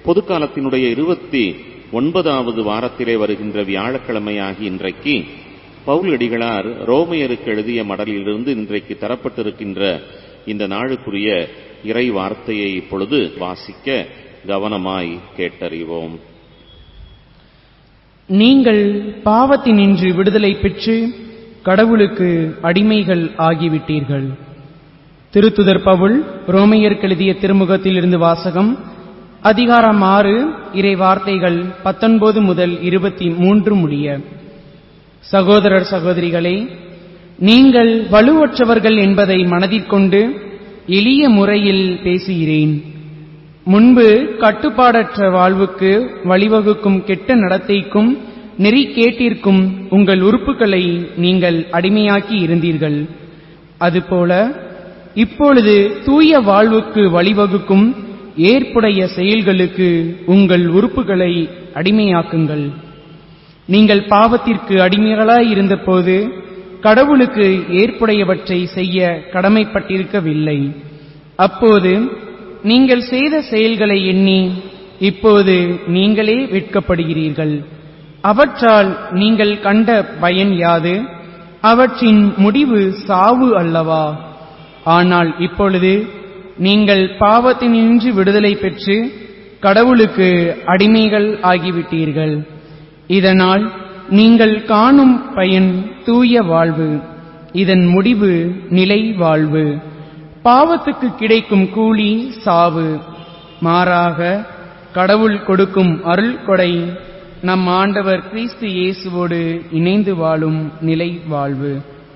பொதுக்காலத்தினுடைய இருபத்தி ஒன்பதாவது வாரத்திலே வருகின்ற வியாழக்கிழமையாகி இன்றைக்கு பவுலடிகளார் ரோமையருக்கு எழுதிய மடலிலிருந்து இன்றைக்கு தரப்பட்டிருக்கின்ற இந்த நாளுக்குரிய இறை வார்த்தையை இப்பொழுது வாசிக்க கவனமாய் கேட்டறிவோம் நீங்கள் பாவத்தினின்று விடுதலை பெற்று கடவுளுக்கு அடிமைகள் ஆகிவிட்டீர்கள் திருத்துதர் பவுல் ரோமையருக்கு எழுதிய திருமுகத்திலிருந்து வாசகம் அதிகாரம் ஆறு இறை வார்த்தைகள் பத்தொன்பது முதல் இருபத்தி மூன்று முடிய சகோதரர் சகோதரிகளே நீங்கள் வலுவற்றவர்கள் என்பதை மனதிற்கொண்டு எளிய முறையில் பேசுகிறேன் முன்பு கட்டுப்பாடற்ற வாழ்வுக்கு வழிவகுக்கும் கெட்ட நடத்தைக்கும் நெறி கேட்டிருக்கும் உங்கள் உறுப்புகளை நீங்கள் அடிமையாக்கி இருந்தீர்கள் அதுபோல இப்பொழுது தூய வாழ்வுக்கு வழிவகுக்கும் ஏற்புடைய செயல்களுக்கு உங்கள் உறுப்புகளை அடிமையாக்குங்கள் நீங்கள் பாவத்திற்கு அடிமைகளாய் இருந்தபோது கடவுளுக்கு ஏற்புடையவற்றை செய்ய கடமைப்பட்டிருக்கவில்லை அப்போது நீங்கள் செய்த செயல்களை எண்ணி இப்போது நீங்களே வெட்கப்படுகிறீர்கள் அவற்றால் நீங்கள் கண்ட பயன் யாது அவற்றின் முடிவு சாவு அல்லவா ஆனால் இப்பொழுது நீங்கள் பாவத்தினின்று விடுதலை பெற்று கடவுளுக்கு அடிமைகள் ஆகிவிட்டீர்கள் இதனால் நீங்கள் காணும் பயன் தூய வாழ்வு இதன் முடிவு நிலை வாழ்வு பாவத்துக்கு கிடைக்கும் கூலி சாவு மாறாக கடவுள் கொடுக்கும் அருள் கொடை நம் ஆண்டவர் கிறிஸ்து இயேசுவோடு இணைந்து வாழும் நிலை வாழ்வு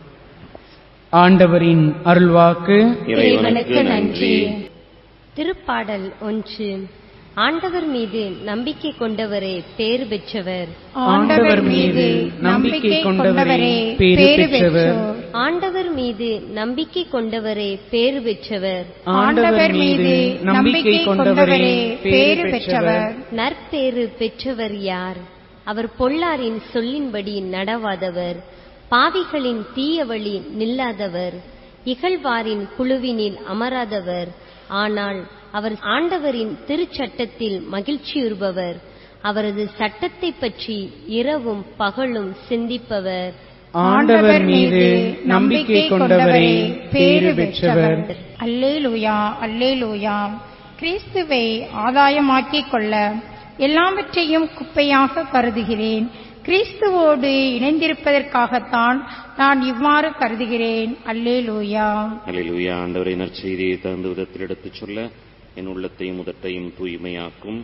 ஆண்டவரின் அருள்வாக்கு இறைவனுக்கு நன்றி திருப்பாடல் ஒன்று ஆண்டவர் மீது நம்பிக்கை கொண்டவரே பேறு பெற்றவர் ஆண்டவர் மீது நம்பிக்கை கொண்டவரே பேறு பெற்றவர் ஆண்டவர் மீது நம்பிக்கை கொண்டவரே பேறு பெற்றவர் ஆண்டவர் மீது நம்பிக்கை கொண்டவரே பேறு பெற்றவர் நற்பேறு பெற்றவர் யார் அவர் பொல்லாரின் சொல்லின்படி நடவாதவர் பாவிகளின் தீய வழி நில்லாதவர் இகழ்வாரின் குழுவினில் அமராதவர் ஆனால் அவர் ஆண்டவரின் திருச்சட்டத்தில் மகிழ்ச்சியுறுபவர் அவரது சட்டத்தை பற்றி இரவும் பகலும் சிந்திப்பவர் ஆண்டவர் மீது நம்பிக்கை கொண்டவரே பேறு பெற்றவர் அல்லேலூயா அல்லேலூயா கிறிஸ்துவை ஆதாயமாக்கிக் கொள்ள எல்லாவற்றையும் குப்பையாக கருதுகிறேன் கிறிஸ்துவோடு இணைந்திருப்பதற்காகத்தான் நான் இவ்வாறு கருதுகிறேன் அல்லேலூயா அல்லேலூயா ஆண்டவரை நற்செய்தியை தகுந்த விதத்தில் எடுத்துச் சொல்ல என் உள்ளத்தையும் உதட்டையும் தூய்மையாக்கும்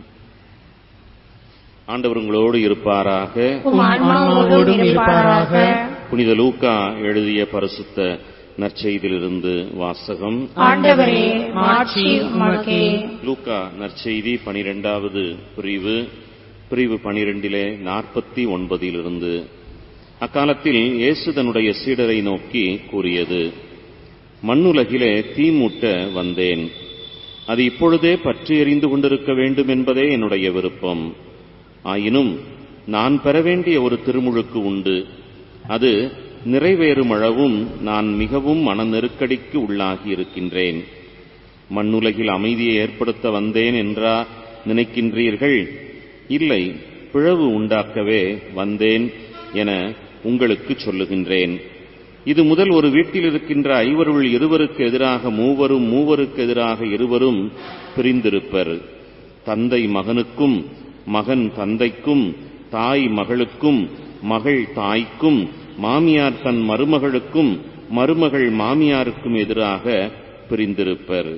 ஆண்டவர் உங்களோடு இருப்பாராக உம் ஆன்மாவோடும் இருப்பாராக புனித லூக்கா எழுதிய பரிசுத்த நற்செய்தியிலிருந்து வாசகம் ஆண்டவரே மாட்சி உமக்கே லூக்கா நற்செய்தி பனிரெண்டாவது பிரிவு பிரிவு பனிரெண்டிலே நாற்பத்தி ஒன்பதிலிருந்து அக்காலத்தில் இயேசு தன்னுடைய சீடரை நோக்கி கூறியது மண்ணுலகிலே தீமூட்ட வந்தேன் அது இப்பொழுதே பற்றி எறிந்து கொண்டிருக்க வேண்டும் என்பதே என்னுடைய விருப்பம் ஆயினும் நான் பெற வேண்டிய ஒரு திருமுழுக்கு உண்டு அது நிறைவேறும் அளவும் நான் மிகவும் மன நெருக்கடிக்கு உள்ளாகி இருக்கின்றேன் மண்ணுலகில் அமைதியை ஏற்படுத்த வந்தேன் என்றா நினைக்கின்றீர்கள் இல்லை பிளவு உண்டாக்கவே வந்தேன் என உங்களுக்கு சொல்லுகின்றேன் இது முதல் ஒரு வீட்டில் இருக்கின்ற ஐவருள் இருவருக்கு எதிராக மூவரும் மூவருக்கு எதிராக இருவரும் பிரிந்திருப்பர் தந்தை மகனுக்கும் மகன் தந்தைக்கும் தாய் மகளுக்கும் மகள் தாய்க்கும் மாமியார் தன் மருமகளுக்கும் மருமகள் மாமியாருக்கும் எதிராக பிரிந்திருப்பர்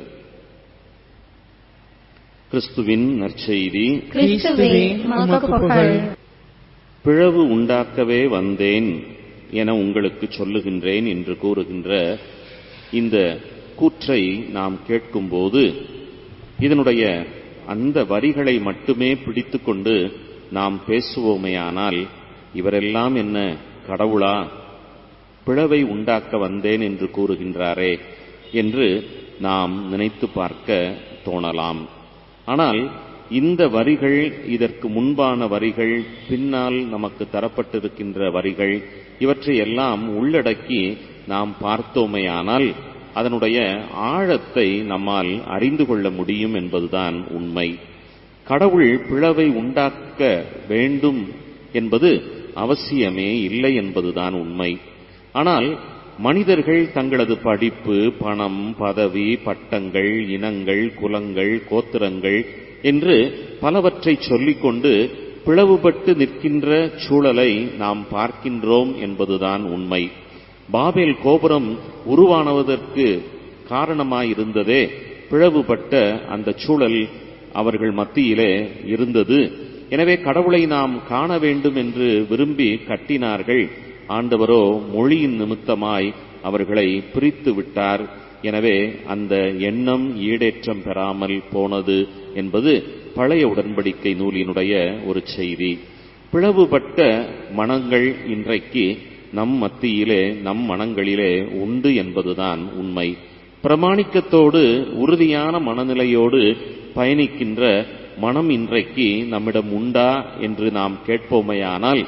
கிறிஸ்துவின் நற்செய்தி கிறிஸ்துவே உமக்கு புகழ் பிளவு உண்டாக்கவே வந்தேன் என உங்களுக்கு சொல்லுகின்றேன் என்று கூறுகின்ற இந்த கூற்றை நாம் கேட்கும்போது இதனுடைய அந்த வரிகளை மட்டுமே பிடித்துக்கொண்டு நாம் பேசுவோமேயானால் இவரெல்லாம் என்ன கடவுளா பிளவை உண்டாக்க வந்தேன் என்று கூறுகின்றாரே என்று நாம் நினைத்து பார்க்க தோணலாம் ஆனால் இந்த வரிகள் இதற்கு முன்பான வரிகள் பின்னால் நமக்கு தரப்பட்டிருக்கின்ற வரிகள் இவற்றை எல்லாம் உள்ளடக்கி நாம் பார்த்தோமேயானால் அதனுடைய ஆழத்தை நம்மால் அறிந்து கொள்ள முடியும் என்பதுதான் உண்மை கடவுள் பிளவை உண்டாக்க வேண்டும் என்பது அவசியமே இல்லை என்பதுதான் உண்மை ஆனால் மனிதர்கள் தங்களது படிப்பு பணம் பதவி பட்டங்கள் இனங்கள் குலங்கள் கோத்திரங்கள் என்று பலவற்றை சொல்லிக்கொண்டு பிளவுபட்டு நிற்கின்ற சூழலை நாம் பார்க்கின்றோம் என்பதுதான் உண்மை பாபேல் கோபுரம் உருவானதற்கு காரணமாயிருந்ததே பிளவுபட்ட அந்த சூழல் அவர்கள் மத்தியிலே இருந்தது எனவே கடவுளை நாம் காண வேண்டும் என்று விரும்பி கட்டினார்கள் ஆண்டவரோ மொழியின் நிமித்தமாய் அவர்களை பிரித்து விட்டார் எனவே அந்த எண்ணம் ஈடேற்றம் பெறாமல் போனது என்பது பழைய உடன்படிக்கை நூலினுடைய ஒரு செய்தி பிளவுபட்ட மனங்கள் இன்றைக்கு நம் மத்தியிலே நம் மனங்களிலே உண்டு என்பதுதான் உண்மை பிரமாணிக்கத்தோடு உறுதியான மனநிலையோடு பயணிக்கின்ற மனம் இன்றைக்கு நம்மிடம் உண்டா என்று நாம் கேட்போமையானால்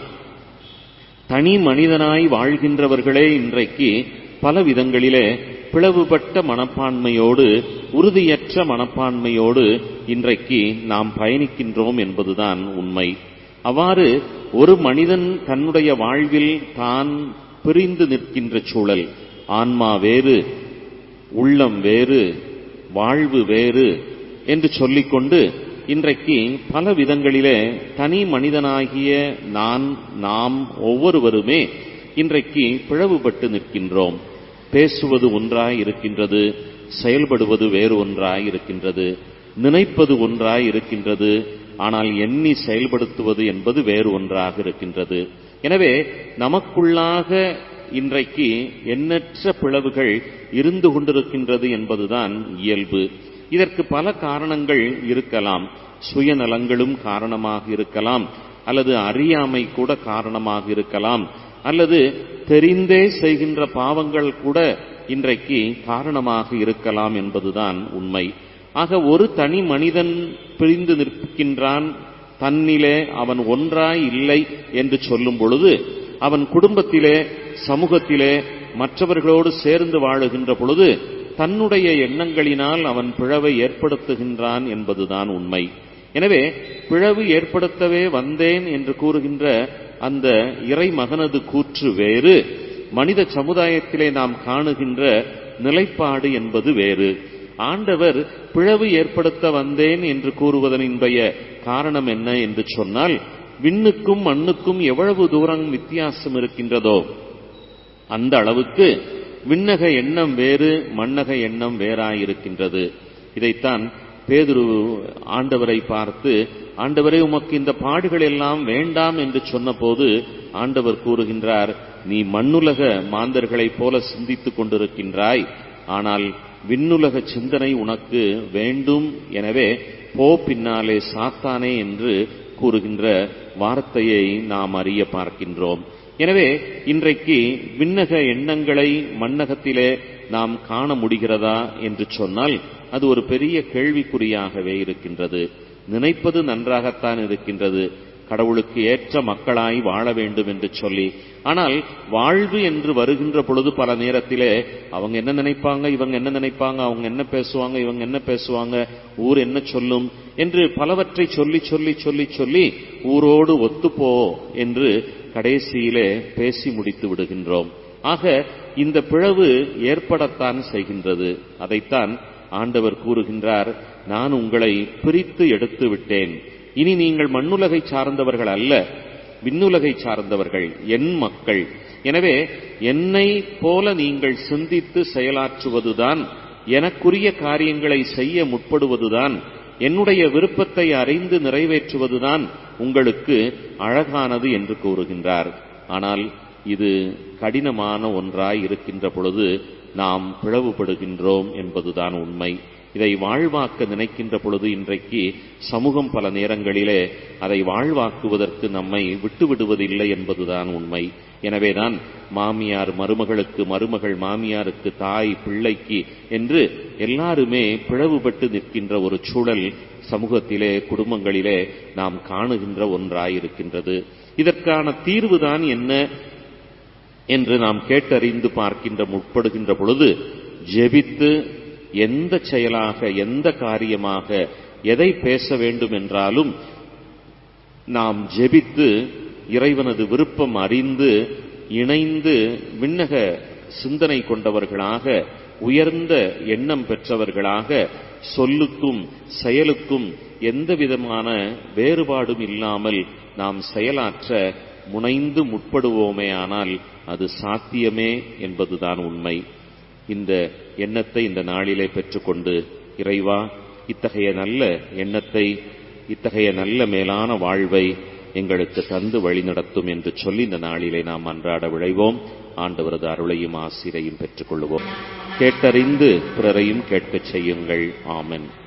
தனி மனிதனாய் வாழ்கின்றவர்களே இன்றைக்கு பல விதங்களிலே பிளவுபட்ட மனப்பான்மையோடு உறுதியற்ற மனப்பான்மையோடு இன்றைக்கு நாம் பயணிக்கின்றோம் என்பதுதான் உண்மை அவ்வாறு ஒரு மனிதன் தன்னுடைய வாழ்வில் தான் பிரிந்து நிற்கின்ற சூழல் ஆன்மா வேறு உள்ளம் வேறு வாழ்வு வேறு என்று சொல்லிக்கொண்டு இன்றைக்கு பல விதங்களிலே தனி மனிதனாகிய நான் நாம் ஒவ்வொருவருமே இன்றைக்கு பிளவுபட்டு நிற்கின்றோம் பேசுவது ஒன்றாய் இருக்கின்றது செயல்படுவது வேறு ஒன்றாய் இருக்கின்றது நினைப்பது ஒன்றாய் இருக்கின்றது ஆனால் எண்ணி செயல்படுத்துவது என்பது வேறு ஒன்றாக இருக்கின்றது எனவே நமக்குள்ளாக இன்றைக்கு எண்ணற்ற பிளவுகள் இருந்து கொண்டிருக்கின்றது என்பதுதான் இயல்பு இதற்கு பல காரணங்கள் இருக்கலாம் சுயநலங்களும் காரணமாக இருக்கலாம் அல்லது அறியாமை கூட காரணமாக இருக்கலாம் அல்லது தெரிந்தே செய்கின்ற பாவங்கள் கூட இன்றைக்கு காரணமாக இருக்கலாம் என்பதுதான் உண்மை ஆக ஒரு தனி மனிதன் பிரிந்து நிற்கின்றான் தன்னிலே அவன் ஒன்றாய் இல்லை என்று சொல்லும் பொழுது அவன் குடும்பத்திலே சமூகத்திலே மற்றவர்களோடு சேர்ந்து வாழுகின்ற பொழுது தன்னுடைய எண்ணங்களினால் அவன் பிழவை ஏற்படுத்துகின்றான் என்பதுதான் உண்மை எனவே பிளவு ஏற்படுத்தவே வந்தேன் என்று கூறுகின்ற அந்த இறை மகனது கூற்று வேறு மனித சமுதாயத்திலே நாம் காணுகின்ற நிலைப்பாடு என்பது வேறு ஆண்டவர் பிளவு ஏற்படுத்த வந்தேன் என்று கூறுவதனுடைய காரணம் என்ன என்று சொன்னால் விண்ணுக்கும் மண்ணுக்கும் எவ்வளவு தூரம் வித்தியாசம் இருக்கின்றதோ அந்த அளவுக்கு விண்ணக எண்ணம் வேறு மண்ணக எண்ணம் வேறாயிருக்கின்றது இதைத்தான் பேதுரு ஆண்டவரை பார்த்து ஆண்டவரே உமக்கு இந்த பாடுகள் எல்லாம் வேண்டாம் என்று சொன்னபோது ஆண்டவர் கூறுகின்றார் நீ மண்ணுலக மாந்தர்களைப் போல சிந்தித்துக் கொண்டிருக்கின்றாய் ஆனால் விண்ணுலக சிந்தனை உனக்கு வேண்டும் எனவே போ பின்னாலே சாத்தானே என்று கூறுகின்ற வார்த்தையை நாம் அறிய பார்க்கின்றோம் எனவே இன்றைக்கு விண்ணக எண்ணங்களை மண்ணகத்திலே நாம் காண முடிகிறதா என்று சொன்னால் அது ஒரு பெரிய கேள்விக்குறியாகவே இருக்கின்றது நினைப்பது நன்றாகத்தான் இருக்கின்றது கடவுளுக்கு ஏற்ற மக்களாய் வாழ வேண்டும் என்று சொல்லி ஆனால் வாழ்வு என்று வருகின்ற பொழுது பல நேரத்திலே அவங்க என்ன நினைப்பாங்க இவங்க என்ன நினைப்பாங்க அவங்க என்ன பேசுவாங்க இவங்க என்ன பேசுவாங்க ஊர் என்ன சொல்லும் என்று பலவற்றை சொல்லி சொல்லி சொல்லி சொல்லி ஊரோடு ஒத்துப்போ என்று கடைசியிலே பேசி முடித்து விடுகின்றோம் ஆக இந்த பிளவு ஏற்படத்தான் செய்கின்றது அதைத்தான் ஆண்டவர் கூறுகின்றார் நான் உங்களை பிரித்து எடுத்து விட்டேன் இனி நீங்கள் மண்ணுலகை சார்ந்தவர்கள் அல்ல விண்ணுலகை சார்ந்தவர்கள் என் மக்கள் எனவே என்னை போல நீங்கள் சிந்தித்து செயலாற்றுவதுதான் எனக்குரிய காரியங்களை செய்ய முற்படுவதுதான் என்னுடைய விருப்பத்தை அறிந்து நிறைவேற்றுவதுதான் உங்களுக்கு அழகானது என்று கூறுகின்றார் ஆனால் இது கடினமான ஒன்றாய் இருக்கின்ற பொழுது நாம் பிளவுபடுகின்றோம் என்பதுதான் உண்மை இதை வாழ்வாக்க நினைக்கின்ற பொழுது இன்றைக்கு சமூகம் பல நேரங்களிலே அதை வாழ்வாக்குவதற்கு நம்மை விட்டுவிடுவதில்லை என்பதுதான் உண்மை எனவேதான் மாமியார் மருமகளுக்கு மருமகள் மாமியாருக்கு தாய் பிள்ளைக்கு என்று எல்லாருமே பிளவுபட்டு நிற்கின்ற ஒரு சூழல் சமூகத்திலே குடும்பங்களிலே நாம் காணுகின்ற ஒன்றாயிருக்கின்றது இதற்கான தீர்வுதான் என்ன என்று நாம் கேட்டறிந்து பார்க்கின்ற முற்படுகின்ற பொழுது ஜெபித்து எந்த செயலாக எந்த காரியமாக எதை பேச வேண்டும் என்றாலும் நாம் ஜெபித்து இறைவனது விருப்பம் அறிந்து இணைந்து விண்ணக சிந்தனை கொண்டவர்களாக உயர்ந்த எண்ணம் பெற்றவர்களாக சொல்லுக்கும் செயலுக்கும் எந்த விதமான வேறுபாடும் இல்லாமல் நாம் செயலாற்ற முனைந்து முற்படுவோமேயானால் அது சாத்தியமே என்பதுதான் உண்மை இந்த எண்ணத்தை இந்த நாளிலே பெற்றுக்கொண்டு இறைவா இத்தகைய நல்ல எண்ணத்தை இத்தகைய நல்ல மேலான வாழ்வை எங்களுக்கு தந்து வழிநடத்தும் என்று சொல்லி இந்த நாளிலே நாம் அன்றாட விழைவோம் ஆண்டவரது அருளையும் ஆசிரையும் பெற்றுக் கொள்வோம் கேட்டறிந்து பிறரையும் கேட்கச் செய்யுங்கள் ஆமென்